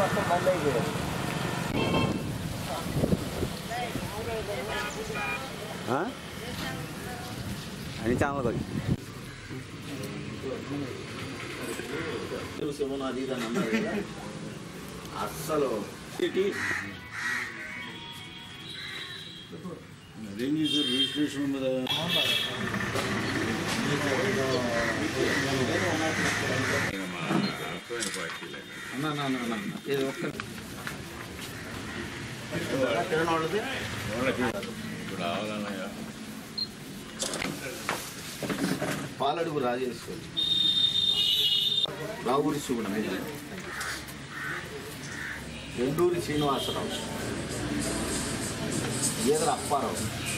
మొత్తం బంద్ అయిపోయాయి అన్ని ఛానల్ కొద్ది శివను అది ఇది అని అన్నారు కదా అస్సలు సిటీ అదేం చేశారు రిజిస్ట్రేషన్ మీద అన్న అన్న అన్న అన్న అన్న. ఇది ఒక్క కిరణ్ వాళ్ళది వాళ్ళకి ఇప్పుడు రావాలన్నయ్య పాలడుగు రాజేశ్వరి రావురి శివుడు ఎండూరి శ్రీనివాసరావు ఈదర అప్పారావు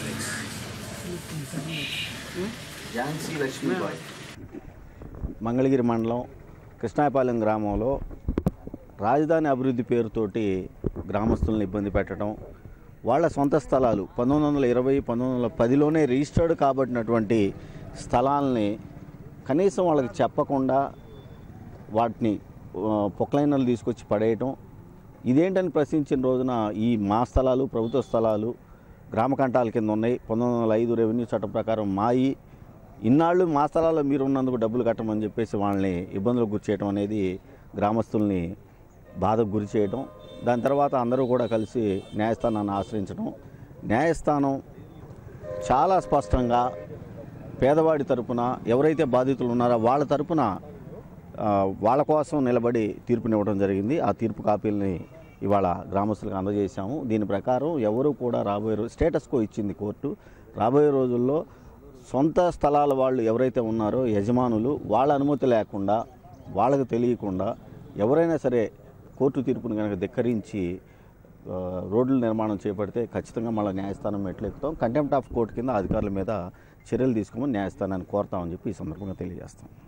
ఝాన్సీ లక్ష్మీబాయి మంగళగిరి మండలం కృష్ణాయపాలెం గ్రామంలో రాజధాని అభివృద్ధి పేరుతోటి గ్రామస్తులను ఇబ్బంది పెట్టడం వాళ్ళ సొంత స్థలాలు పంతొమ్మిది వందల ఇరవై పంతొమ్మిది వందల పదిలోనే రిజిస్టర్డ్ కాబట్టినటువంటి స్థలాల్ని కనీసం వాళ్ళకి చెప్పకుండా వాటిని ఆ, పొక్లైనర్లు తీసుకొచ్చి పడేయటం ఇదేంటని ప్రశ్నించిన రోజున ఈ మా స్థలాలు ప్రభుత్వ స్థలాలు గ్రామ కంటాల కింద ఉన్నాయి పంతొమ్మిది వందల ఐదు రెవెన్యూ చట్టం ప్రకారం మాయి ఇన్నాళ్ళు మా స్థలాల్లో మీరు ఉన్నందుకు డబ్బులు కట్టమని చెప్పేసి వాళ్ళని ఇబ్బందులకు గురి చేయడం అనేది గ్రామస్తుల్ని బాధకు గురి చేయడం దాని తర్వాత అందరూ కూడా కలిసి న్యాయస్థానాన్ని ఆశ్రయించడం న్యాయస్థానం చాలా స్పష్టంగా పేదవాడి తరపున ఎవరైతే బాధితులు ఉన్నారో వాళ్ళ తరపున ఆ, వాళ్ళ కోసం నిలబడి తీర్పునివ్వడం జరిగింది ఆ తీర్పు కాపీలని ఇవాళ గ్రామస్తులకు అందజేశాము దీని ప్రకారం ఎవరు కూడా రాబోయే రోజు స్టేటస్ కో ఇచ్చింది కోర్టు రాబోయే రోజుల్లో సొంత స్థలాల వాళ్ళు ఎవరైతే ఉన్నారో యజమానులు వాళ్ళ అనుమతి లేకుండా వాళ్ళకి తెలియకుండా ఎవరైనా సరే కోర్టు తీర్పును కనుక ధిక్కరించి ఆ, రోడ్ల నిర్మాణం చేపడితే ఖచ్చితంగా మళ్ళీ న్యాయస్థానం మెట్లెక్కుతాం కంటెంప్ట్ ఆఫ్ కోర్టు కింద అధికారుల మీద చర్యలు తీసుకోమని న్యాయస్థానాన్ని కోరుతామని చెప్పి ఈ సందర్భంగా తెలియజేస్తాం